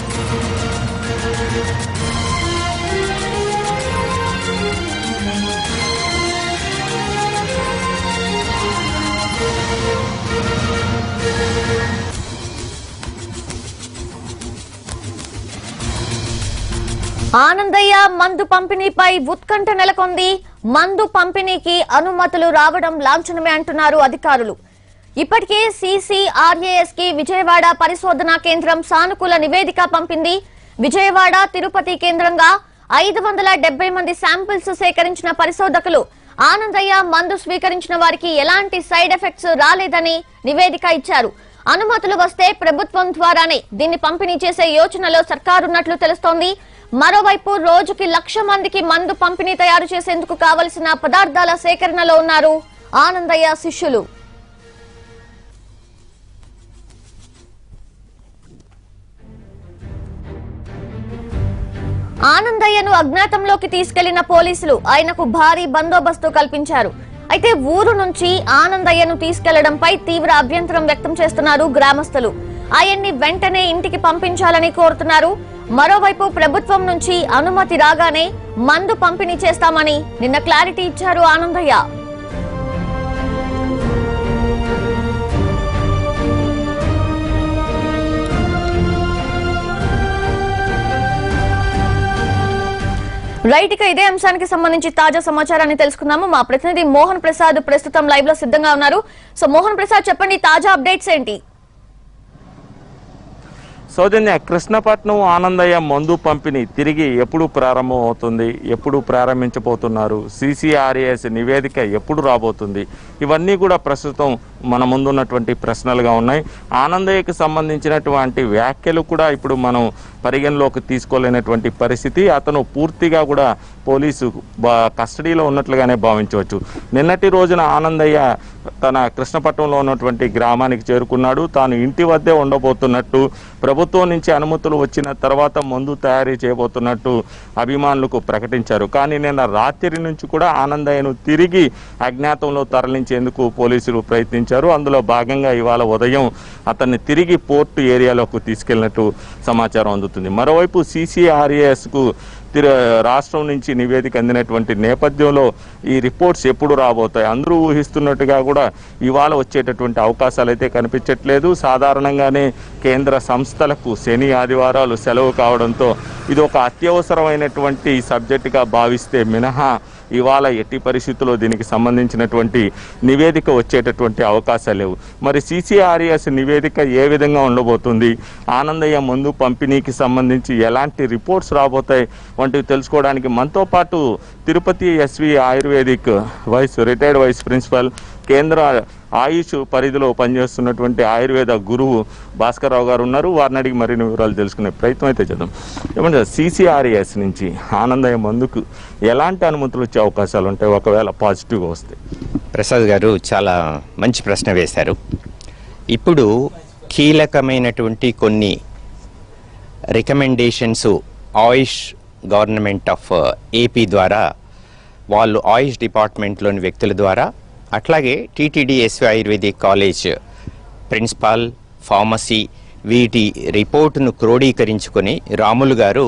ఆనందయ్య మందు పంపిణీపై ఉత్కంఠ నెలకొంది మందు పంపిణీకి అనుమతులు రావడం లాంఛనమే అంటున్నారు అధికారులు ఇప్పటికే సీసీఆర్ఏఎస్ కి విజయవాడ పరిశోధనా కేంద్రం సానుకూల నివేదిక పంపింది విజయవాడ తిరుపతి కేంద్రంగా ఐదు వందల డెబ్బై మంది శాంపిల్స్ సేకరించిన పరిశోధకులు ఆనందయ్య మందు స్వీకరించిన వారికి ఎలాంటి సైడ్ ఎఫెక్ట్స్ రాలేదని నివేదిక ఇచ్చారు అనుమతులు వస్తే ప్రభుత్వం ద్వారానే దీన్ని పంపిణీ చేసే యోచనలో సర్కారున్నట్లు తెలుస్తోంది మరోవైపు రోజుకి లక్ష మందికి మందు పంపిణీ తయారు చేసేందుకు కావలసిన పదార్థాల సేకరణలో ఉన్నారు ఆనందయ్య శిష్యులు ఆనందయ్యను అజ్ఞాతంలోకి తీసుకెళ్లిన పోలీసులు ఆయనకు భారీ బందోబస్తు కల్పించారు అయితే ఊరు నుంచి ఆనందయ్యను తీసుకెళ్లడంపై తీవ్ర అభ్యంతరం వ్యక్తం చేస్తున్నారు గ్రామస్తులు ఆయన్ని వెంటనే ఇంటికి పంపించాలని కోరుతున్నారు మరోవైపు ప్రభుత్వం నుంచి అనుమతి రాగానే మందు పంపిణీ చేస్తామని నిన్న క్లారిటీ ఇచ్చారు ఆనందయ్య రైట్ ఇక ఇదే అంశానికి సంబంధించి తాజా సమాచారాన్ని తెలుసుకుందాము మా ప్రతినిధి మోహన్ ప్రసాద్ ప్రస్తుతం లైవ్ లో సిద్ధంగా ఉన్నారు సో మోహన్ ప్రసాద్ చెప్పండి తాజా అప్డేట్స్ ఏంటి సౌజన్య కృష్ణపట్నం ఆనందయ్య మందు పంపిణీ తిరిగి ఎప్పుడు ప్రారంభం అవుతుంది ఎప్పుడు ప్రారంభించబోతున్నారు సిసిఆర్ఏఎస్ నివేదిక ఎప్పుడు రాబోతుంది ఇవన్నీ కూడా ప్రస్తుతం మన ముందున్నటువంటి ప్రశ్నలుగా ఉన్నాయి ఆనందయ్యకు సంబంధించినటువంటి వ్యాఖ్యలు కూడా ఇప్పుడు మనం పరిగణలోకి తీసుకోలేనటువంటి పరిస్థితి అతను పూర్తిగా కూడా పోలీసు బా- కస్టడీలో ఉన్నట్లుగానే భావించవచ్చు నిన్నటి రోజున ఆనందయ్య తన కృష్ణపట్నంలో ఉన్నటువంటి గ్రామానికి చేరుకున్నాడు తాను ఇంటి వద్దే ఉండబోతున్నట్టు ప్రభుత్వం నుంచి అనుమతులు వచ్చిన తర్వాత మందు తయారీ చేయబోతున్నట్టు అభిమానులకు ప్రకటించారు కానీ నిన్న రాత్రి నుంచి కూడా ఆనందయ్యను తిరిగి అజ్ఞాతంలో తరలించేందుకు పోలీసులు ప్రయత్నించారు అందులో భాగంగా ఇవాళ ఉదయం అతన్ని తిరిగి పోర్టు ఏరియాలోకి తీసుకెళ్లినట్టు సమాచారం అందుతుంది మరోవైపు సిసిఆర్ఏఎస్కు తిరు రాష్ట్రం నుంచి నివేదిక అందినటువంటి నేపథ్యంలో ఈ రిపోర్ట్స్ ఎప్పుడు రాబోతాయి అందరూ ఊహిస్తున్నట్టుగా కూడా ఇవాళ వచ్చేటటువంటి అవకాశాలు అయితే కనిపించట్లేదు సాధారణంగానే కేంద్ర సంస్థలకు శని ఆదివారాలు సెలవు కావడంతో ఇది ఒక అత్యవసరమైనటువంటి సబ్జెక్టుగా భావిస్తే మినహా ఇవాళ ఎట్టి పరిస్థితుల్లో దీనికి సంబంధించినటువంటి నివేదిక వచ్చేటటువంటి అవకాశాలు లేవు మరి సిసిఆర్ఎస్ నివేదిక ఏ విధంగా ఉండబోతుంది ఆనందయ్య ముందు పంపిణీకి సంబంధించి ఎలాంటి రిపోర్ట్స్ రాబోతాయి వంటివి తెలుసుకోవడానికి మనతో పాటు Tirupati SV Ayurvedic vice retired vice principal కేంద్ర ఆయుష్ పరిధిలో పనిచేస్తున్నటువంటి ఆయుర్వేద గురువు భాస్కర్రావు గారు ఉన్నారు వారిని అడిగి మరిన్ని వివరాలు తెలుసుకునే ప్రయత్నం అయితే చేద్దాం ఏమంటే సిసిఆర్ఎస్ నుంచి ఆనందయ్య మందుకు ఎలాంటి అనుమతులు వచ్చే అవకాశాలు ఉంటాయి ఒకవేళ పాజిటివ్గా వస్తే ప్రసాద్ గారు చాలా మంచి ప్రశ్న వేశారు ఇప్పుడు కీలకమైనటువంటి కొన్ని recommendations AYUSH government of AP ద్వారా వాళ్ళు ఆయుష్ డిపార్ట్మెంట్లోని వ్యక్తుల ద్వారా అట్లాగే TTD SV Ayurvedic college principal pharmacy వీటి రిపోర్టును క్రోడీకరించుకొని రాములు గారు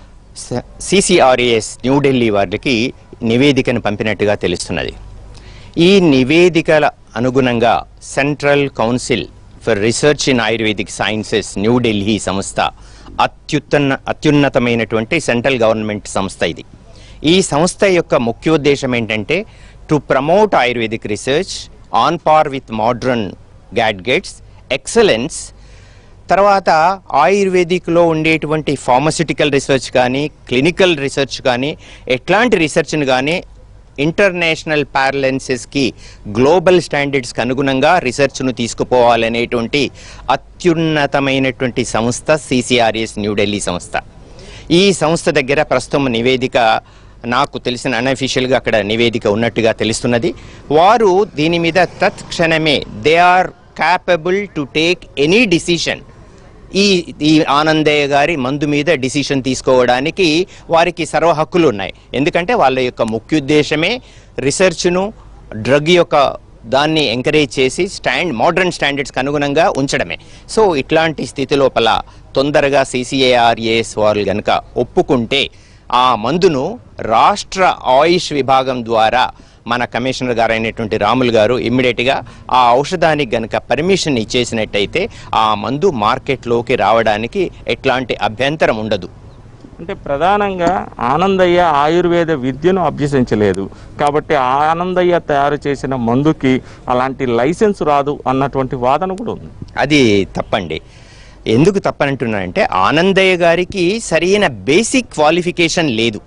సిసిఆర్ఏఎస్ న్యూఢిల్లీ వారికి నివేదికను పంపినట్టుగా తెలుస్తున్నది ఈ నివేదికల అనుగుణంగా central council for research in Ayurvedic sciences New Delhi సంస్థ అత్యుత్తన్న అత్యున్నతమైనటువంటి సెంట్రల్ గవర్నమెంట్ సంస్థ ఇది ఈ సంస్థ యొక్క ముఖ్యోద్దేశం ఏంటంటే to promote ayurvedic research on par with modern gadgets excellence తర్వాత ఆయుర్వేదిక్లో ఉండేటువంటి ఫార్మసిటికల్ రీసెర్చ్ కానీ క్లినికల్ రీసెర్చ్ కానీ ఎట్లాంటి రీసెర్చ్ని కానీ ఇంటర్నేషనల్ ప్యారలెన్సెస్కి గ్లోబల్ స్టాండర్డ్స్కి అనుగుణంగా రీసెర్చ్ను తీసుకుపోవాలనేటువంటి అత్యున్నతమైనటువంటి సంస్థ సిసిఆర్ఎస్ న్యూఢిల్లీ సంస్థ ఈ సంస్థ దగ్గర ప్రస్తుతం నివేదిక నాకు తెలిసిన అన్అఫీషియల్గా అక్కడ నివేదిక ఉన్నట్టుగా తెలుస్తున్నది వారు దీని మీద తత్క్షణమే they are capable to take any decision ఈ ఈ ఆనందయ్య గారి మందు మీద డిసిషన్ తీసుకోవడానికి వారికి సర్వ హక్కులు ఉన్నాయి ఎందుకంటే వాళ్ళ యొక్క ముఖ్యోద్దేశమే రీసెర్చ్ను డ్రగ్ యొక్క దాన్ని ఎంకరేజ్ చేసి స్టాండ్ మోడర్న్ స్టాండర్డ్స్కి అనుగుణంగా ఉంచడమే సో ఇట్లాంటి స్థితి లోపల తొందరగా సిసిఏఆర్ఏఎస్ వారు గనక ఒప్పుకుంటే ఆ మందును రాష్ట్ర ఆయుష్ విభాగం ద్వారా మన కమిషనర్ గారు అయినటువంటి రాములు గారు ఇమ్మీడియట్గా ఆ ఔషధానికి గనక పర్మిషన్ ఇచ్చేసినట్టయితే ఆ మందు మార్కెట్లోకి రావడానికి ఎట్లాంటి అభ్యంతరం ఉండదు అంటే ప్రధానంగా ఆనందయ్య ఆయుర్వేద విద్యను అభ్యసించలేదు కాబట్టి ఆనందయ్య తయారు చేసిన మందుకి అలాంటి లైసెన్స్ రాదు అన్నటువంటి వాదన కూడా ఉంది అది తప్పండి ఎందుకు తప్పనంటున్నానంటే ఆనందయ్య గారికి సరైన బేసిక్ క్వాలిఫికేషన్ లేదు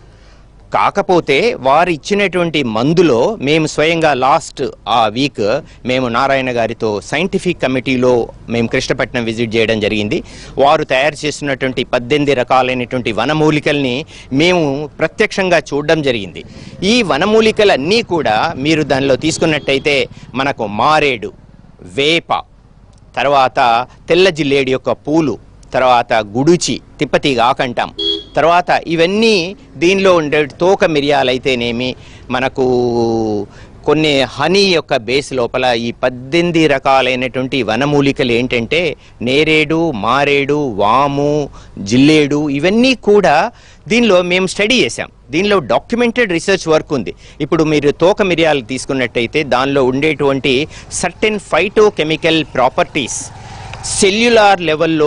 కాకపోతే వారు ఇచ్చినటువంటి మందులో మేము స్వయంగా లాస్ట్ ఆ వీక్ మేము నారాయణ గారితో సైంటిఫిక్ కమిటీలో మేము కృష్ణపట్నం విజిట్ చేయడం జరిగింది వారు తయారు చేస్తున్నటువంటి పద్దెనిమిది రకాలైనటువంటి వనమూలికల్ని మేము ప్రత్యక్షంగా చూడడం జరిగింది ఈ వనమూలికలన్నీ కూడా మీరు దానిలో తీసుకున్నట్టయితే మనకు మారేడు వేప తర్వాత తెల్ల జిల్లేడు యొక్క పూలు తర్వాత గుడుచి తిప్పతీగ ఆకంటాం తర్వాత ఇవన్నీ దీనిలో ఉండే తోక మిరియాలైతేనేమి మనకు కొన్ని హనీ యొక్క బేస్ లోపల ఈ పద్దెనిమిది రకాలైనటువంటి వనమూలికలు ఏంటంటే నేరేడు మారేడు వాము జిల్లేడు ఇవన్నీ కూడా దీనిలో మేము స్టడీ చేసాం దీనిలో డాక్యుమెంటెడ్ రీసెర్చ్ వర్క్ ఉంది ఇప్పుడు మీరు తోక మిరియాలు తీసుకున్నట్టయితే దానిలో ఉండేటువంటి certain phyto chemical properties cellular లెవెల్లో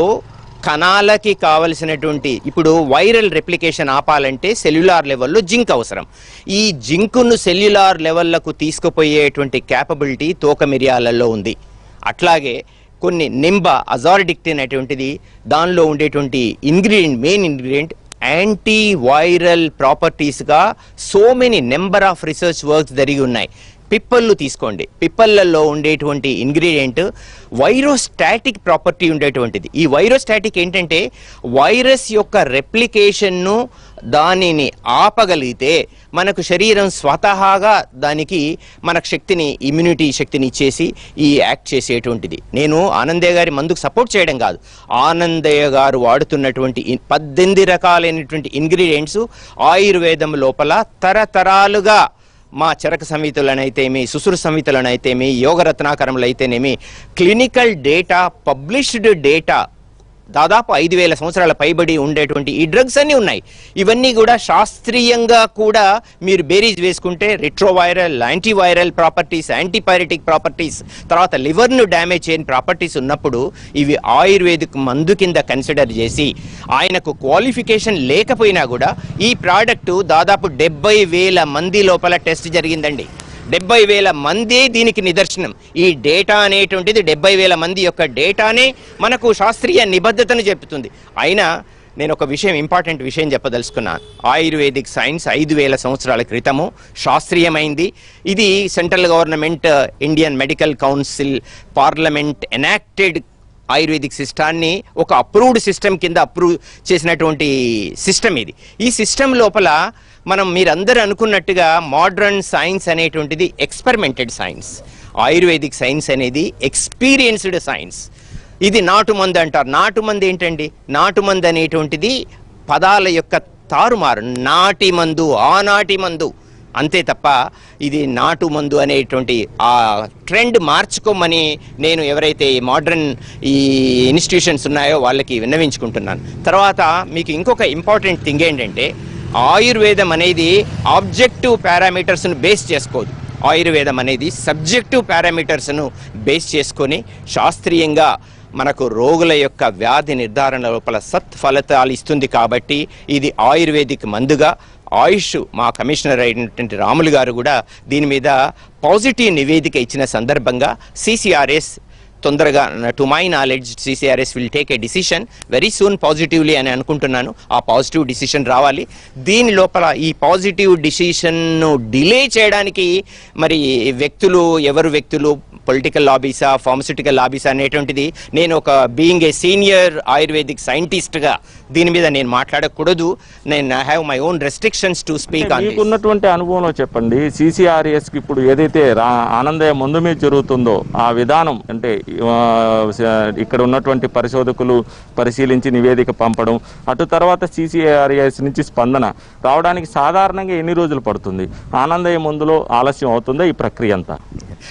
కణాలకి కావలసినటువంటి ఇప్పుడు వైరల్ రెప్లికేషన్ ఆపాలంటే సెల్యులార్ లెవెల్లో జింక్ అవసరం ఈ జింకును సెల్యులార్ లెవెల్లకు తీసుకుపోయేటువంటి క్యాపబిలిటీ తోక మిరియాలలో ఉంది అట్లాగే కొన్ని నింబ అజార్డిక్టిన్ అటువంటిది దానిలో ఉండేటువంటి ingredient main ingredient anti viral ప్రాపర్టీస్గా so many number of research works జరిగి ఉన్నాయి పిప్పళ్ళు తీసుకోండి పిప్పళ్ళల్లో ఉండేటువంటి ఇంగ్రీడియంట్ వైరోస్టాటిక్ ప్రాపర్టీ ఉండేటువంటిది ఈ వైరోస్టాటిక్ ఏంటంటే వైరస్ యొక్క రెప్లికేషన్ను దానిని ఆపగలిగితే మనకు శరీరం స్వతహాగా దానికి మనకు శక్తిని ఇమ్యూనిటీ శక్తిని ఇచ్చేసి ఈ యాక్ట్ చేసేటువంటిది నేను ఆనందయ్య గారి మందుకు సపోర్ట్ చేయడం కాదు ఆనందయ్య గారు వాడుతున్నటువంటి ఈ పద్దెనిమిది రకాలైనటువంటి ఇంగ్రీడియంట్స్ ఆయుర్వేదం లోపల తరతరాలుగా మా చరక సంహితలనైతేమి సుసురు సంహితలనైతేమి యోగ రత్నాకరములు అయితేనేమి క్లినికల్ డేటా పబ్లిష్డ్ డేటా దాదాపు ఐదు వేల సంవత్సరాల పైబడి ఉండేటువంటి ఈ డ్రగ్స్ అన్నీ ఉన్నాయి ఇవన్నీ కూడా శాస్త్రీయంగా కూడా మీరు బేరీజ్ వేసుకుంటే retroviral antiviral properties antipyretic properties తర్వాత లివర్ను డ్యామేజ్ చేయని ప్రాపర్టీస్ ఉన్నప్పుడు ఇవి ఆయుర్వేదిక్ మందు కింద కన్సిడర్ చేసి ఆయనకు క్వాలిఫికేషన్ లేకపోయినా కూడా ఈ ప్రోడక్ట్ దాదాపు డెబ్బై వేల మంది లోపల టెస్ట్ జరిగిందండి డెబ్బై వేల మందే దీనికి నిదర్శనం ఈ డేటా అనేటువంటిది డెబ్బై వేల మంది యొక్క డేటానే మనకు శాస్త్రీయ నిబద్ధతను చెప్తుంది అయినా నేను ఒక విషయం ఇంపార్టెంట్ విషయం చెప్పదలుచుకున్నాను ఆయుర్వేదిక్ సైన్స్ ఐదు వేల సంవత్సరాల క్రితము శాస్త్రీయమైంది ఇది central government Indian medical council parliament enacted ayurvedic సిస్టాన్ని ఒక అప్రూవ్డ్ సిస్టమ్ కింద అప్రూవ్ చేసినటువంటి సిస్టమ్ ఇది ఈ సిస్టమ్ లోపల మనం మీరందరూ అనుకున్నట్టుగా మోడ్రన్ సైన్స్ అనేటువంటిది ఎక్స్పెరిమెంటెడ్ సైన్స్ ఆయుర్వేదిక్ సైన్స్ అనేది ఎక్స్పీరియన్స్డ్ సైన్స్ ఇది నాటు మందు అంటారు నాటు మందు ఏంటండి నాటు మందు అనేటువంటిది పదాల యొక్క తారుమారు నాటి మందు ఆనాటి మందు అంతే తప్ప ఇది నాటు మందు అనేటువంటి ఆ ట్రెండ్ మార్చుకోమని నేను ఎవరైతే ఈ మోడర్న్ ఈ ఇన్స్టిట్యూషన్స్ ఉన్నాయో వాళ్ళకి విన్నవించుకుంటున్నాను తర్వాత మీకు ఇంకొక ఇంపార్టెంట్ థింగ్ ఏంటంటే ఆయుర్వేదం అనేది ఆబ్జెక్టివ్ పారామీటర్స్ను బేస్ చేసుకోదు ఆయుర్వేదం అనేది సబ్జెక్టివ్ పారామీటర్స్ను బేస్ చేసుకొని శాస్త్రీయంగా మనకు రోగుల యొక్క వ్యాధి నిర్ధారణ లోపల సత్ ఫలితాలు ఇస్తుంది కాబట్టి ఇది ఆయుర్వేదిక్ మందుగా ఆయుష్ మా కమిషనర్ అయినటువంటి రాములు గారు కూడా దీని మీద పాజిటివ్ నివేదిక ఇచ్చిన సందర్భంగా సిసిఆర్ఎస్ తొందరగా to my knowledge CCRS will take a decision very soon positively అని అనుకుంటున్నాను ఆ పాజిటివ్ డిసిషన్ రావాలి దీని లోపల ఈ పాజిటివ్ డిసిషన్ను డిలే చేయడానికి మరి వ్యక్తులు ఎవరు వ్యక్తులు పొలిటికల్ లాబీసా ఫార్మస్యూటికల్ లాబీసా అనేటువంటిది నేను ఒక బీయింగ్ ఏ సీనియర్ ఆయుర్వేదిక్ సైంటిస్ట్గా దీని మీద నేను మాట్లాడకూడదు నేను I have my own restrictions to speak on మీకున్నటువంటి అనుభవంలో చెప్పండి CCRS కి ఇప్పుడు ఏదైతే రా- ఆనందయ్య ముందు మీద జరుగుతుందో ఆ విధానం అంటే ఆ, స- ఇక్కడ ఉన్నటువంటి పరిశోధకులు పరిశీలించి నివేదిక పంపడం అటు తర్వాత సిసిఆర్ఎస్ నుంచి స్పందన రావడానికి సాధారణంగా ఎన్ని రోజులు పడుతుంది ఆనందయ్య ముందులో ఆలస్యం అవుతుందా ఈ ప్రక్రియ అంతా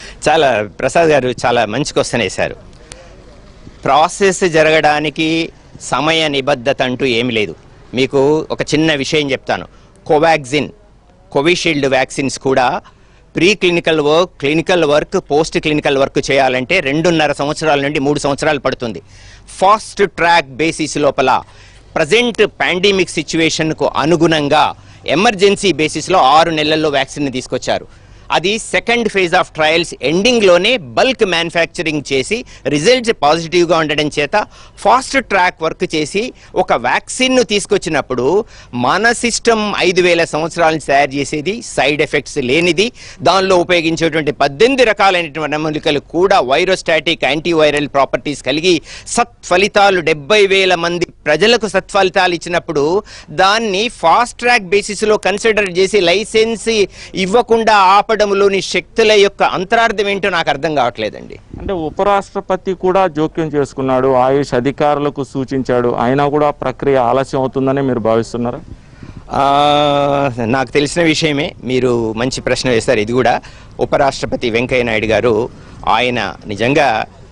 చాలా ప్రసాద్ గారు చాలా మంచి క్వశ్చన్ వేశారు ప్రాసెస్ జరగడానికి సమయ నిబద్ధత అంటూ ఏమి లేదు మీకు ఒక చిన్న విషయం చెప్తాను కోవాక్సిన్ కోవిషీల్డ్ వ్యాక్సిన్స్ కూడా pre clinical work clinical work post clinical work చేయాలంటే రెండున్నర సంవత్సరాల నుండి మూడు సంవత్సరాలు పడుతుంది ఫాస్ట్ ట్రాక్ బేసిస్ లోపల ప్రజెంట్ పాండమిక్ సిచ్యువేషన్కు అనుగుణంగా ఎమర్జెన్సీ బేసిస్లో ఆరు నెలల్లో వ్యాక్సిన్ తీసుకొచ్చారు అది సెకండ్ ఫేజ్ ఆఫ్ ట్రయల్స్ ఎండింగ్లోనే బల్క్ మ్యానుఫ్యాక్చరింగ్ చేసి రిజల్ట్స్ పాజిటివ్గా ఉండడం చేత ఫాస్ట్ ట్రాక్ వర్క్ చేసి ఒక వ్యాక్సిన్ను తీసుకొచ్చినప్పుడు మన సిస్టమ్ ఐదు వేల సంవత్సరాల నుంచి తయారు చేసేది సైడ్ ఎఫెక్ట్స్ లేనిది దానిలో ఉపయోగించేటువంటి పద్దెనిమిది రకాలైనటువంటి మూలికలు కూడా వైరోస్టాటిక్ యాంటీవైరల్ ప్రాపర్టీస్ కలిగి సత్ఫలితాలు డెబ్బై వేల మంది ప్రజలకు సత్ఫలితాలు ఇచ్చినప్పుడు దాన్ని ఫాస్ట్ ట్రాక్ బేసిస్లో కన్సిడర్ చేసి లైసెన్స్ ఇవ్వకుండా ఆపడంలోని శక్తుల యొక్క అంతరార్థం ఏంటో నాకు అర్థం కావట్లేదండి అంటే ఉపరాష్ట్రపతి కూడా జోక్యం చేసుకున్నాడు ఆయుష్ అధికారులకు సూచించాడు అయినా కూడా ప్రక్రియ ఆలస్యం అవుతుందని మీరు భావిస్తున్నారా ఆ, నాకు తెలిసిన విషయమే మీరు మంచి ప్రశ్న వేస్తారు ఇది కూడా ఉపరాష్ట్రపతి వెంకయ్య నాయుడు గారు ఆయన నిజంగా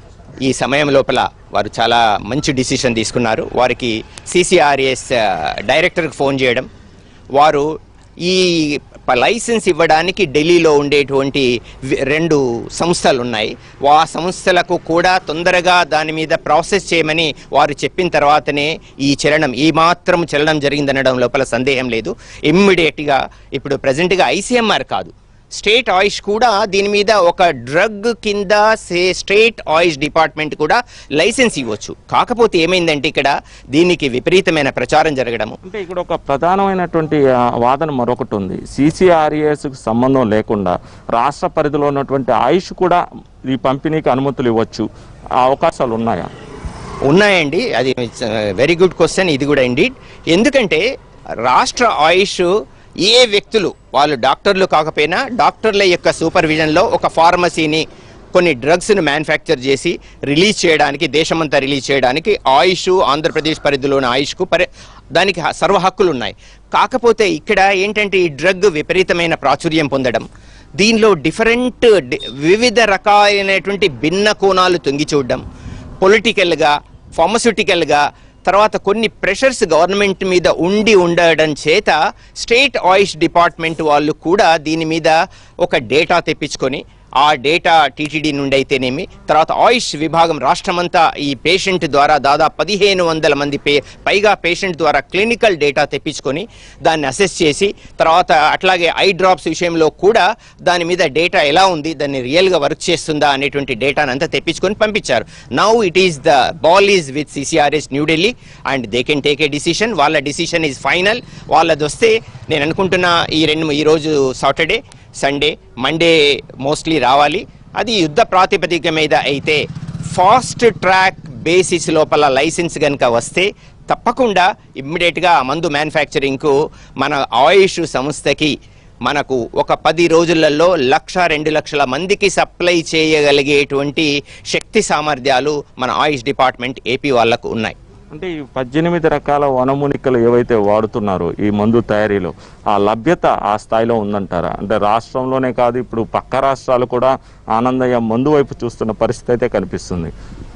ఈ సమయం లోపల వారు చాలా మంచి డిసిషన్ తీసుకున్నారు వారికి సిసిఆర్ఎస్ డైరెక్టర్కి ఫోన్ చేయడం వారు ఈ ప- లైసెన్స్ ఇవ్వడానికి ఢిల్లీలో ఉండేటువంటి వి- రెండు సంస్థలు ఉన్నాయి ఆ సంస్థలకు కూడా తొందరగా దాని మీద ప్రాసెస్ చేయమని వారు చెప్పిన తర్వాతనే ఈ చలనం ఈ మాత్రం చలనం జరిగిందనడం లోపల సందేహం లేదు ఇమ్మీడియట్గా ఇప్పుడు ప్రజెంట్గా ఐసీఎంఆర్ కాదు స్టేట్ ఆయుష్ కూడా దీని మీద ఒక డ్రగ్ కింద సే స్టేట్ ఆయుష్ డిపార్ట్మెంట్ కూడా లైసెన్స్ ఇవ్వచ్చు కాకపోతే ఏమైందంటే ఇక్కడ దీనికి విపరీతమైన ప్రచారం జరగడము అంటే ఇక్కడ ఒక ప్రధానమైనటువంటి ఆ, వాదన మరొకటి ఉంది సిసిఆర్ఏఎస్ సంబంధం లేకుండా రాష్ట్ర పరిధిలో ఉన్నటువంటి ఆయుష్ కూడా ఈ పంపిణీకి అనుమతులు ఇవ్వచ్చు ఆ అవకాశాలు ఉన్నాయా ఉన్నాయండి అది వెరీ గుడ్ క్వశ్చన్ ఇది కూడా ఇండీడ్ ఎందుకంటే రాష్ట్ర ఆయుష్ ఏ వ్యక్తులు వాళ్ళు డాక్టర్లు కాకపోయినా డాక్టర్ల యొక్క సూపర్విజన్లో ఒక ఫార్మసీని కొన్ని డ్రగ్స్ను మ్యానుఫ్యాక్చర్ చేసి రిలీజ్ చేయడానికి దేశమంతా రిలీజ్ చేయడానికి ఆయుష్ ఆంధ్రప్రదేశ్ పరిధిలోని ఆయుష్కు పరి దానికి హ- సర్వ హక్కులు ఉన్నాయి కాకపోతే ఇక్కడ ఏంటంటే ఈ డ్రగ్ విపరీతమైన ప్రాచుర్యం పొందడం దీనిలో డిఫరెంట్ డి- వివిధ రకాలైనటువంటి భిన్న కోణాలు తొంగి చూడడం పొలిటికల్గా ఫార్మస్యూటికల్గా తర్వాత కొన్ని ప్రెషర్స్ గవర్నమెంట్ మీద ఉండి ఉండడం చేత స్టేట్ ఆయుష్ డిపార్ట్మెంట్ వాళ్ళు కూడా దీని మీద ఒక డేటా తెప్పించుకొని ఆ డేటా టీటీడీ నుండి అయితేనేమి తర్వాత ఆయుష్ విభాగం రాష్ట్రమంతా ఈ పేషెంట్ ద్వారా దాదాపు పదిహేను వందల మంది పే పైగా పేషెంట్ ద్వారా క్లినికల్ డేటా తెప్పించుకొని దాన్ని అసెస్ చేసి తర్వాత అట్లాగే ఐ డ్రాప్స్ విషయంలో కూడా దాని మీద డేటా ఎలా ఉంది దాన్ని రియల్గా వర్క్ చేస్తుందా అనేటువంటి డేటాను అంతా తెప్పించుకొని పంపించారు now it is the ball is with CCRS New Delhi and they can take a decision వాళ్ళ డిసిషన్ ఈజ్ ఫైనల్ వాళ్ళది వస్తే నేను అనుకుంటున్నా ఈ రెండు ఈ రోజు సాటర్డే సండే మండే మోస్ట్లీ రావాలి అది యుద్ధ ప్రాతిపదిక మీద అయితే ఫాస్ట్ ట్రాక్ బేసిస్ లోపల లైసెన్స్ కనుక వస్తే తప్పకుండా ఇమ్మీడియట్గా ఆ మందు మ్యానుఫ్యాక్చరింగ్కు మన ఆయుష్ సంస్థకి మనకు ఒక పది రోజులలో లక్ష రెండు లక్షల మందికి సప్లై చేయగలిగేటువంటి శక్తి సామర్థ్యాలు మన ఆయుష్ డిపార్ట్మెంట్ ఏపీ వాళ్ళకు ఉన్నాయి అంటే ఈ పద్దెనిమిది రకాల వనమూలికలు ఏవైతే వాడుతున్నారో ఈ మందు తయారీలో ఆ లభ్యత ఆ స్థాయిలో ఉందంటారా అంటే రాష్ట్రంలోనే కాదు ఇప్పుడు పక్క రాష్ట్రాలు కూడా ఆనందయ్య మందు వైపు చూస్తున్న పరిస్థితి అయితే కనిపిస్తుంది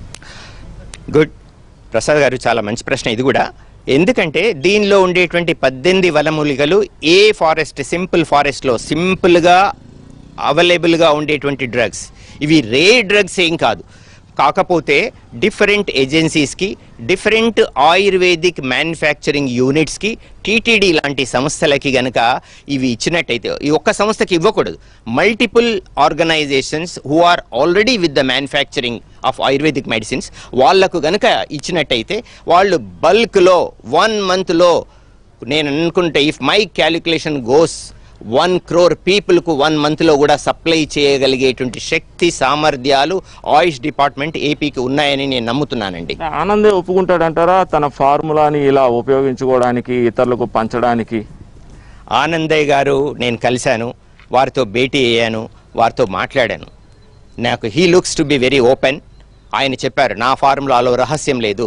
గుడ్ ప్రసాద్ గారు చాలా మంచి ప్రశ్న ఇది కూడా ఎందుకంటే దీనిలో ఉండేటువంటి పద్దెనిమిది వనమూలికలు ఏ ఫారెస్ట్ సింపుల్ ఫారెస్ట్లో సింపుల్గా అవైలబుల్గా ఉండేటువంటి డ్రగ్స్ ఇవి రే డ్రగ్స్ ఏం కాదు కాకపోతే డిఫరెంట్ ఏజెన్సీస్కి డిఫరెంట్ ఆయుర్వేదిక్ మ్యానుఫ్యాక్చరింగ్ యూనిట్స్కి టీటీడీ లాంటి సంస్థలకి గనక ఇవి ఇచ్చినట్టయితే ఈ ఒక్క సంస్థకి ఇవ్వకూడదు multiple organisations who are already with the manufacturing of ayurvedic medicines వాళ్లకు గనక ఇచ్చినట్టయితే వాళ్ళు బల్క్లో వన్ మంత్లో నేను అనుకుంటే if my calculation goes one crore పీపుల్కు వన్ మంత్లో కూడా సప్లై చేయగలిగేటువంటి శక్తి సామర్థ్యాలు ఆయుష్ డిపార్ట్మెంట్ ఏపీకి ఉన్నాయని నేను నమ్ముతున్నానండి ఆనందే ఒప్పుకుంటాడంటారా తన ఫార్ములాని ఇలా ఉపయోగించుకోవడానికి ఇతరులకు పంచడానికి ఆనందయ్య గారు నేను కలిశాను వారితో భేటీ అయ్యాను వారితో మాట్లాడాను నాకు he looks to be very open ఆయన చెప్పారు నా ఫార్ములాలో రహస్యం లేదు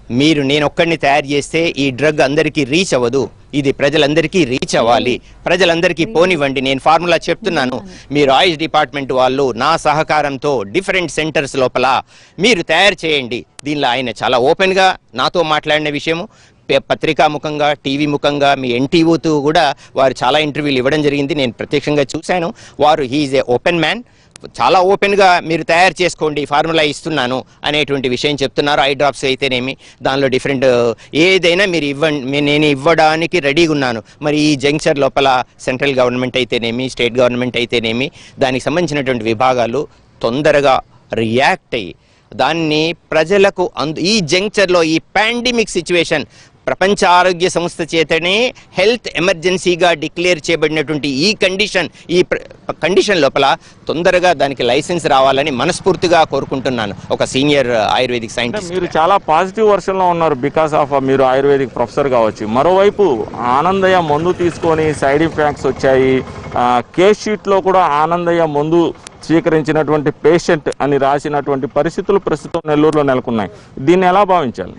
మీరు నేను ఒక్కడిని తయారు చేస్తే ఈ డ్రగ్ అందరికీ రీచ్ అవ్వదు ఇది ప్రజలందరికీ రీచ్ అవ్వాలి ప్రజలందరికీ పోనివ్వండి నేను ఫార్ములా చెప్తున్నాను మీరు ఆయుష్ డిపార్ట్మెంట్ వాళ్ళు నా సహకారంతో డిఫరెంట్ సెంటర్స్ లోపల మీరు తయారు చేయండి దీనిలో ఆయన చాలా ఓపెన్గా నాతో మాట్లాడిన విషయము పే- పత్రికా ముఖంగా టీవీ ముఖంగా మీ ఎన్టీఓతో కూడా వారు చాలా ఇంటర్వ్యూలు ఇవ్వడం జరిగింది నేను ప్రత్యక్షంగా చూశాను వారు హీఈస్ ఏ ఓపెన్ మ్యాన్ చాలా ఓపెన్గా మీరు తయారు చేసుకోండి ఫార్ములా ఇస్తున్నాను అనేటువంటి విషయం చెప్తున్నారు ఐ డ్రాప్స్ అయితేనేమి దానిలో డిఫరెంట్ ఏదైనా మీరు ఇవ్వండి మీ- నేను ఇవ్వడానికి రెడీగా ఉన్నాను మరి ఈ జంక్చర్ లోపల సెంట్రల్ గవర్నమెంట్ అయితేనేమి స్టేట్ గవర్నమెంట్ అయితేనేమి దానికి సంబంధించినటువంటి విభాగాలు తొందరగా రియాక్ట్ అయ్యి దాన్ని ప్రజలకు అందు ఈ జంక్చర్లో ఈ పాండమిక్ సిచ్యువేషన్ ప్రపంచ ఆరోగ్య సంస్థ చేతనే హెల్త్ ఎమర్జెన్సీగా డిక్లేర్ చేయబడినటువంటి ఈ కండిషన్ ఈ ప్ర- కండిషన్ లోపల తొందరగా దానికి లైసెన్స్ రావాలని మనస్ఫూర్తిగా కోరుకుంటున్నాను ఒక సీనియర్ ఆయుర్వేదిక్ అంటే సైంటిస్ట్ మీరు చాలా పాజిటివ్ వర్షన్లో ఉన్నారు బికాస్ ఆఫ్ మీరు ఆయుర్వేదిక్ ప్రొఫెసర్ కావచ్చు మరోవైపు ఆనందయ్య మందు తీసుకొని సైడ్ ఎఫెక్ట్స్ వచ్చాయి ఆ, కేస్ షీట్లో కూడా ఆనందయ్య మందు స్వీకరించినటువంటి పేషెంట్ అని రాసినటువంటి పరిస్థితులు ప్రస్తుతం నెల్లూరులో నెలకొన్నాయి దీన్ని ఎలా భావించాలి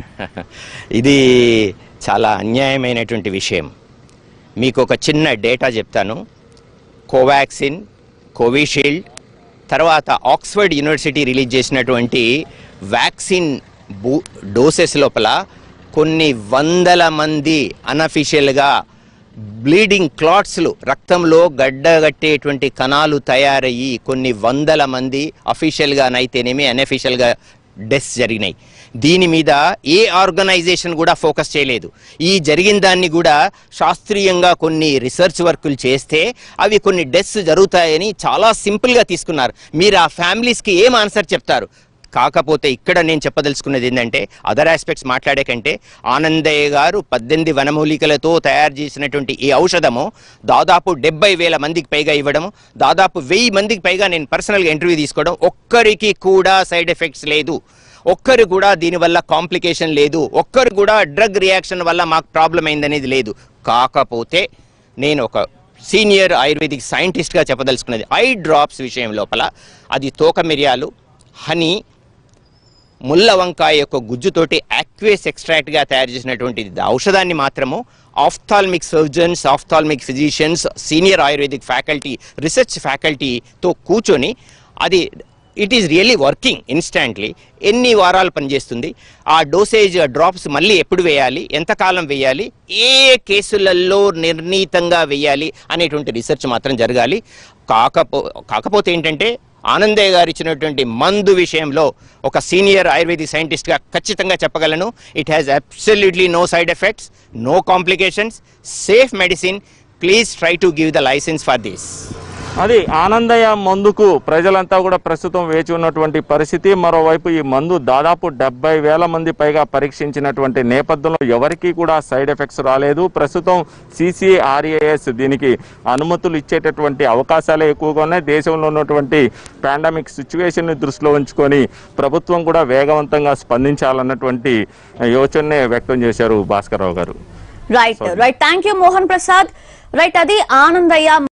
ఇది చాలా అన్యాయమైనటువంటి విషయం మీకు ఒక చిన్న డేటా చెప్తాను కోవాక్సిన్ కోవిషీల్డ్ తర్వాత ఆక్స్ఫర్డ్ యూనివర్సిటీ రిలీజ్ చేసినటువంటి వ్యాక్సిన్ బూ డోసెస్ లోపల కొన్ని వందల మంది అనఫిషియల్గా బ్లీడింగ్ క్లాట్స్లు రక్తంలో గడ్డగట్టేటువంటి కణాలు తయారయ్యి కొన్ని వందల మంది అఫీషియల్గానైతేనేమి అన్అఫీషియల్గా డెత్స్ జరిగినాయి దీని మీద ఏ ఆర్గనైజేషన్ కూడా ఫోకస్ చేయలేదు ఈ జరిగిన దాన్ని కూడా శాస్త్రీయంగా కొన్ని రీసెర్చ్ వర్కులు చేస్తే అవి కొన్ని డెత్స్ జరుగుతాయని చాలా సింపుల్గా తీసుకున్నారు మీరు ఆ ఫ్యామిలీస్కి ఏం ఆన్సర్ చెప్తారు కాకపోతే ఇక్కడ నేను చెప్పదలుచుకున్నది ఏంటంటే అదర్ ఆస్పెక్ట్స్ మాట్లాడే కంటే ఆనందయ్య గారు పద్దెనిమిది వనమూలికలతో తయారు చేసినటువంటి ఈ ఔషధము దాదాపు డెబ్బై వేల మందికి పైగా ఇవ్వడము దాదాపు వెయ్యి మందికి పైగా నేను పర్సనల్గా ఇంటర్వ్యూ తీసుకోవడం ఒక్కరికి కూడా సైడ్ ఎఫెక్ట్స్ లేదు ఒక్కరు కూడా దీనివల్ల కాంప్లికేషన్ లేదు ఒక్కరు కూడా డ్రగ్ రియాక్షన్ వల్ల మాకు ప్రాబ్లం అయిందనేది లేదు కాకపోతే నేను ఒక సీనియర్ ఆయుర్వేదిక్ సైంటిస్ట్గా చెప్పదలుచుకున్నది ఐ డ్రాప్స్ విషయం లోపల అది తోక మిరియాలు హనీ ముల్ల వంకాయ యొక్క గుజ్జుతోటి యాక్వేస్ ఎక్స్ట్రాక్ట్గా తయారు చేసినటువంటి ఇది ఔషధాన్ని మాత్రము ophthalmic surgeons ophthalmic physicians senior ayurvedic faculty research ఫ్యాకల్టీతో కూర్చొని అది it is really working instantly ఎన్ని వారాలు పనిచేస్తుంది ఆ డోసేజ్ డ్రాప్స్ మళ్ళీ ఎప్పుడు వేయాలి ఎంతకాలం వేయాలి ఏ కేసులలో నిర్ణీతంగా వేయాలి అనేటువంటి రీసెర్చ్ మాత్రం జరగాలి కాకపో కాకపోతే ఏంటంటే ఆనందయ్య గారు ఇచ్చినటువంటి మందు విషయంలో ఒక సీనియర్ ఆయుర్వేదిక్ సైంటిస్ట్గా ఖచ్చితంగా చెప్పగలను it has absolutely no side effects no complications safe medicine please try to give the license for this అది ఆనందయ్య మందుకు ప్రజలంతా కూడా ప్రస్తుతం వేచి ఉన్నటువంటి పరిస్థితి మరోవైపు ఈ మందు దాదాపు డెబ్బై వేల మంది పైగా పరీక్షించినటువంటి నేపథ్యంలో ఎవరికీ కూడా సైడ్ ఎఫెక్ట్స్ రాలేదు ప్రస్తుతం సిసిఆర్ఏఎస్ దీనికి అనుమతులు ఇచ్చేటటువంటి అవకాశాలే ఎక్కువగా ఉన్నాయి దేశంలో ఉన్నటువంటి పాండమిక్ సిచ్యువేషన్ని దృష్టిలో ఉంచుకొని ప్రభుత్వం కూడా వేగవంతంగా స్పందించాలన్నటువంటి యోచననే వ్యక్తం చేశారు భాస్కర్రావు గారు right right thank you Mohan Prasad right అది ఆనందయ్య